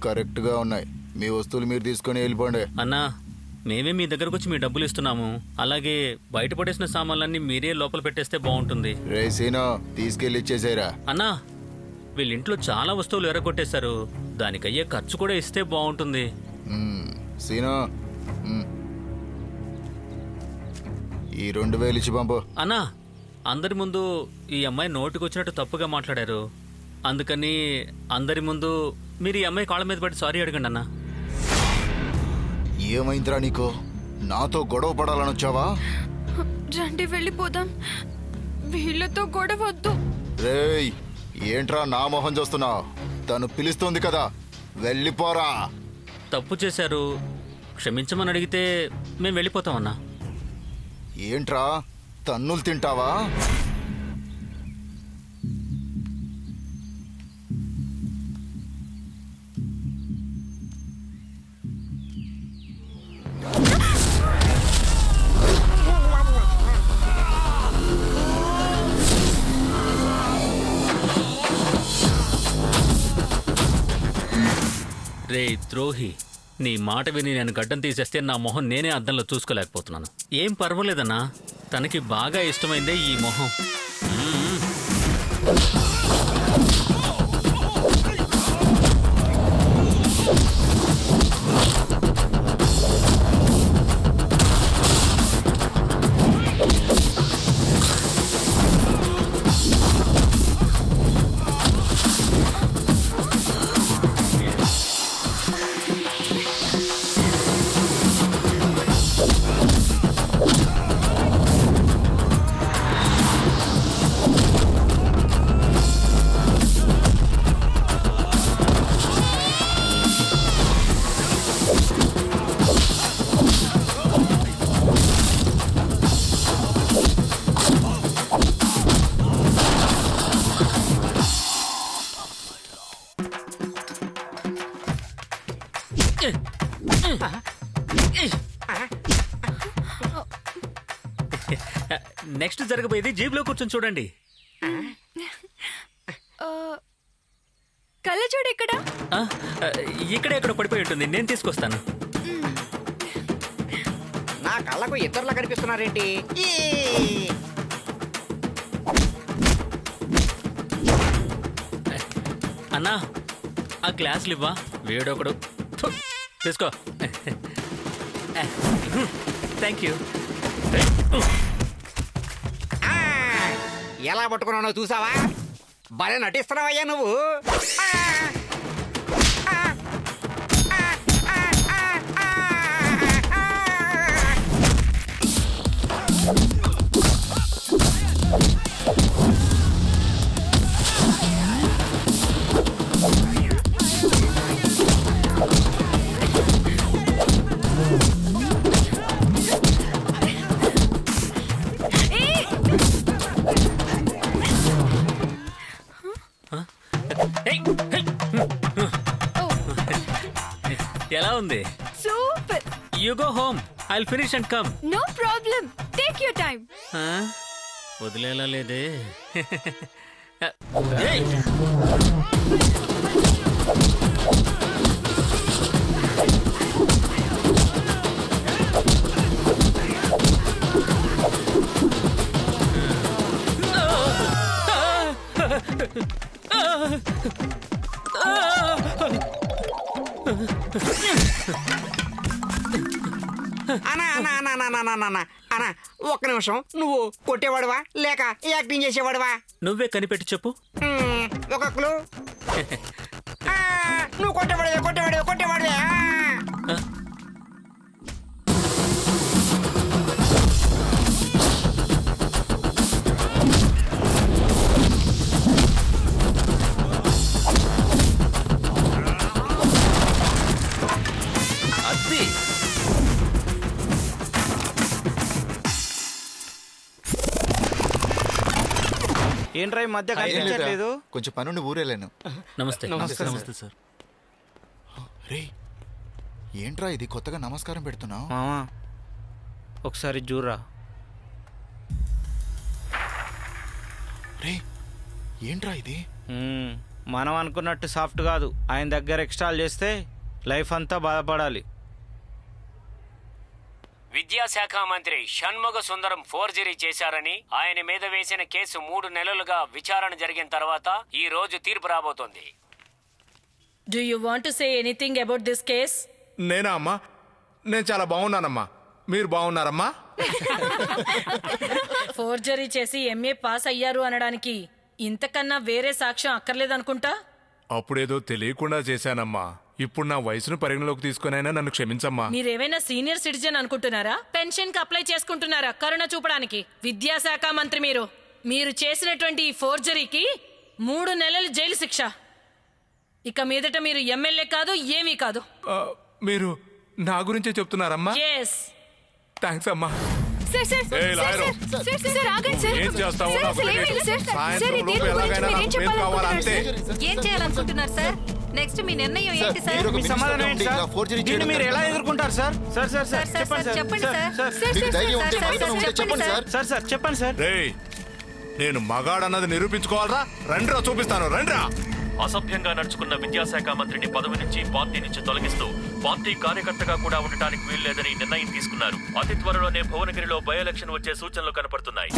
కరెక్ట్గా ఉన్నాయి మీ వస్తువులు మీరు తీసుకొని వెళ్ళిపోండి అన్నా మేమే మీ దగ్గరకు వచ్చి మీ డబ్బులు ఇస్తున్నాము అలాగే బయట పడేసిన సామాన్లన్నీ మీరే లోపల పెట్టేస్తే బాగుంటుంది రే సీను తీసుకెళ్ళి ఇచ్చేసేరా అన్నా వీళ్ళ ఇంట్లో చాలా వస్తువులు ఎర్రగొట్టేశారు దానికి అయ్యే ఖర్చు కూడా ఇస్తే బాగుంటుంది మ్మ్. సీను మ్మ్. ఈ రెండు వేలు ఇచ్చి పంపు అన్నా అందరి ముందు ఈ అమ్మాయి నోటికి వచ్చినట్టు తప్పుగా మాట్లాడారు అందుకని అందరి ముందు మీరు ఈ అమ్మాయి కాళ్ళ మీద పడి సారీ అడగండి అన్నా ఏమైందిరా నీకు నాతో గొడవ పడాలని వచ్చావా రండి వెళ్ళిపోదాం వీళ్ళతో గొడవ వద్దు రేయ్ ఏంట్రా నా మొహం చూస్తున్నావు తను పిలుస్తుంది కదా వెళ్ళిపోరా తప్పు చేశారు క్షమించమని అడిగితే మేము వెళ్ళిపోతామన్నా ఏంట్రా తన్నులు తింటావా రే ద్రోహి నీ మాట విని నేను గడ్డం తీసేస్తే నా మొహం నేనే అద్దంలో చూసుకోలేకపోతున్నాను ఏం పర్వాలేదన్నా తనకి బాగా ఇష్టమైందే ఈ మొహం మ్మ్. నెక్స్ట్ జరగబోయేది జీబ్లో కూర్చొని చూడండి ఆ, కళ్ళజోడు ఎక్కడా ఆ, ఆ, ఇక్కడే ఎక్కడ పడిపోయి ఉంటుంది నేను తీసుకొస్తాను నా కళ్ళకు ఇద్దరులా కనిపిస్తున్నారేంటి ఈ! అన్నా ఆ గ్లాసులు ఇవ్వా వేడొకడు ఫు, తీసుకో థ్యాంక్ యూ ఆ! ఎలా పట్టుకున్నానో చూసావా భలే నటిస్తున్నావయ్యా నువ్వు ఆ! ఆ! ఆ! ఆ! ఆ! ఆ! ఆ! ఎలా ఉంది super you go home I finish and come no problem take your time వదిలేలా లేదే ఏయ్! అనా అనా అనా అనా అనా అనా అనా అనా ఒక్క నిమిషం నువ్వు కొట్టేవాడువా లేక యాక్టింగ్ చేసేవాడువా నువ్వే కనిపెట్టి చెప్పు మ్మ్, ఒక క్లూ ఆ, నువ్వు కొట్టేవాడివే కొట్టేవాడివే కొట్టేవాడివే ఆ. ఆ? అది ఏంట్రా ఈ మధ్య ఏం లేదా? కనిపించట్లేదు కొంచెం పనుండి ఊరెళ్ళాను నమస్తే నమస్తే, నమస్తే సార్ రే ఏంట్రా ఇది కొత్తగా నమస్కారం పెడుతున్నావు మామా ఒకసారి చూడరా రే ఏంట్రా ఇది మ్మ్. మనం అనుకున్నట్టు సాఫ్ట్ కాదు ఆయన దగ్గర ఎక్స్ట్రాల్ చేస్తే లైఫ్ అంతా బాధపడాలి విద్యాశాఖ మంత్రి షణ్ముగ సుందరం ఫోర్జరీ చేశారని ఆయన మీద వేసిన కేసు మూడు నెలలుగా విచారణ జరిగిన తర్వాత ఈ రోజు తీర్పు రాబోతోంది Do you want to say anything about this case? నేనా అమ్మా నేను చాలా బాగున్నానమ్మా మీరు బాగున్నారమ్మా ఫోర్జరీ చేసి ఎంఏ పాస్ అయ్యారు అనడానికి ఇంతకన్నా వేరే సాక్ష్యం అక్కర్లేదనుకుంటా అప్పుడేదో తెలియకుండా చేశానమ్మా ఇప్పుడు నా వయసును పరిగణలోకి తీసుకునైనా నన్ను క్షమించమ్మా మీరేమైనా సీనియర్ సిటిజన్ అనుకుంటున్నారా పెన్షన్ కి అప్లై చేసుకుంటున్నారా కరుణ చూపడానికి విద్యాశాఖ మంత్రి మీరు మీరు చేసినటువంటి ఈ ఫోర్జరీకి మూడు నెలలు జైలు శిక్ష ఇక మీదట మీరు ఎమ్మెల్యే కాదు ఏమీ కాదు ఆ, మీరు నా గురించే చెప్తున్నారమ్మా ఎస్ థ్యాంక్స్ అమ్మా సార్ సార్ ఏయ్, sir lawyer. Sir sir sir ఆగండి సార్ ఏం చేస్తావో సార్ నాకు అసలు ఏమీ తెలియదు. లేదు సార్ సార్ సాయంత్రం ఈ లోపు తీర్పు గురించి ఎలాగైనా మీరు ఏం నాకు మెయిల్ కావాలి చెప్పాలనుకుంటున్నారు అంతే. సార్ ఏం చేయాలనుకుంటున్నారు సార్ నెక్స్ట్ మీ నిర్ణయం ఏంటి సార్ మీరు ఒక మీ సమాధానం ఏంటి మినిస్టర్గా సార్ ఉండి ఇలా forgery దీన్ని చేయడం మీరు ఎలా కరెక్టా? ఎదుర్కొంటారు sir sir sir sir sir, sir, చెప్పండి చెప్పండి, సార్ సార్. సార్ మీకు ధైర్యం ఉంటే సార్, మనసులో సార్, ఉంటే చెప్పండి సార్ సార్ సార్ చెప్పండి సార్ రేయ్ నేను మగాడన్నది నిరూపించుకోవాలరా రండిరా చూపిస్తాను రండిరా అసభ్యంగా నడుచుకున్న విద్యాశాఖ మంత్రిని పదవి నుంచి పార్టీ నుంచి తొలగిస్తూ పార్టీ కార్యకర్తగా కూడా ఉండటానికి వీల్లేదని నిర్ణయం తీసుకున్నారు అతి త్వరలోనే భువనగిరిలో బై ఎలక్షన్ వచ్చే సూచనలు కనపడుతున్నాయి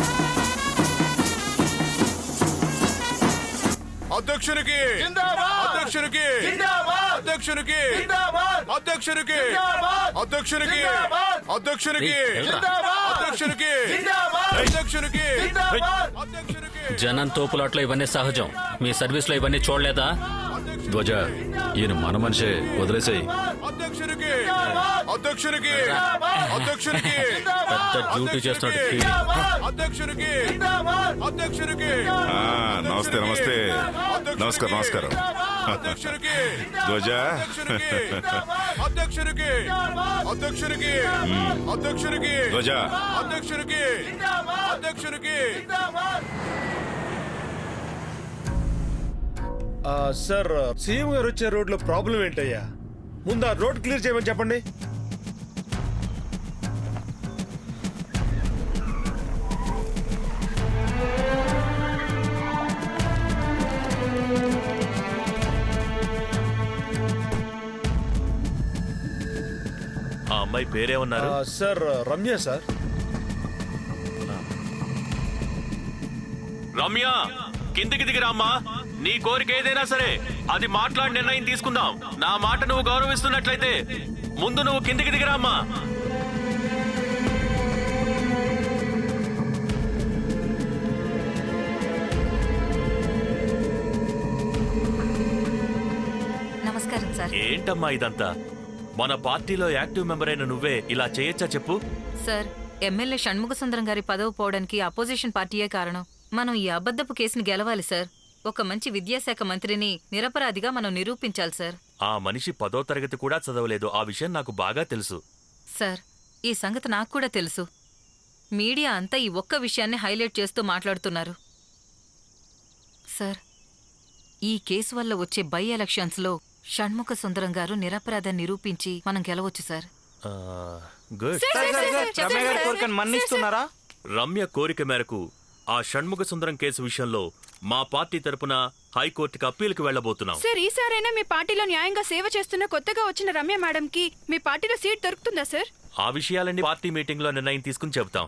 అధ్యక్షునికి అధ్యక్షునికి అధ్యక్షునికి అధ్యక్షునికి అధ్యక్షునికి అధ్యక్షునికి ఏయ్, ఏంట్రా? అధ్యక్షునికి అధ్యక్షునికి అధ్యక్షునికి జనం తోపులాట్లో ఇవన్నీ సహజం మీ సర్వీస్లో ఇవన్నీ చూడలేదా ధ్వజ ఈయన మన మనిషే వదిలేసాయి అధ్యక్షునికి అధ్యక్షునికి అధ్యక్షునికి పెద్ద డ్యూటీ చేస్తున్నాడు ఫీల్. అధ్యక్షునికి అధ్యక్షునికి నమస్తే నమస్తే నమస్కారం నమస్కారం అధ్యక్షునికి ధ్వజ అధ్యక్షునికి అధ్యక్షునికి అధ్యక్షునికి ధ్వజ అధ్యక్షునికి అధ్యక్షునికి సార్ సీఎం గారు వచ్చే రోడ్లో ప్రాబ్లం ఏంటయ్యా ముందు ఆ రోడ్ క్లియర్ చేయమని చెప్పండి ఆ అమ్మాయి పేరేమన్నారు ఆ, సార్ రమ్య సార్ రమ్య కిందికి దిగిరామ్మా నీ కోరిక ఏదైనా సరే అది మాట్లాడి నిర్ణయం తీసుకుందాం నా మాట నువ్వు గౌరవిస్తున్నట్లయితే ముందు నువ్వు కిందికి దిగిరామ్మా నమస్కారం సార్ ఏంటమ్మా ఇదంతా మన పార్టీలో యాక్టివ్ మెంబర్ అయిన నువ్వే ఇలా చేయొచ్చా చెప్పు సార్ ఎమ్మెల్యే షణ్ముగ సుందరం గారి పదవి పోవడానికి అపోజిషన్ పార్టీయే కారణం మనం ఈ అబద్ధపు కేసుని గెలవాలి సార్ ఒక మంచి విద్యాశాఖ మంత్రిని నిరపరాధిగా మనం నిరూపించాలి సార్ ఆ మనిషి పదో తరగతి కూడా చదవలేదు ఆ విషయం నాకు బాగా తెలుసు సార్ ఈ సంగతి నాకు కూడా తెలుసు మీడియా అంతా ఈ ఒక్క విషయాన్ని హైలైట్ చేస్తూ మాట్లాడుతున్నారు సార్ ఈ కేసు వల్ల వచ్చే బై ఎలక్షన్స్లో షణ్ముఖ సుందరం గారు నిరపరాధం నిరూపించి మనం గెలవచ్చు సార్ ఆ, good sir sir sir Ramya గారి కోరికను మన్నిస్తున్నారా రమ్య కోరిక మేరకు ఆ షణ్ముఖ సుందరం కేసు విషయంలో మా పార్టీ తరపున హైకోర్టుకి అప్పీల్కి వెళ్ళబోతున్నాం సార్ ఈసారైనా మీ పార్టీలో న్యాయంగా సేవ చేస్తున్న కొత్తగా వచ్చిన రమ్య మేడం కి మీ పార్టీలో సీట్ దొరుకుతుందా సార్ ఆ విషయాలన్నీ పార్టీ మీటింగ్ లో నిర్ణయం తీసుకుని చెబుతాం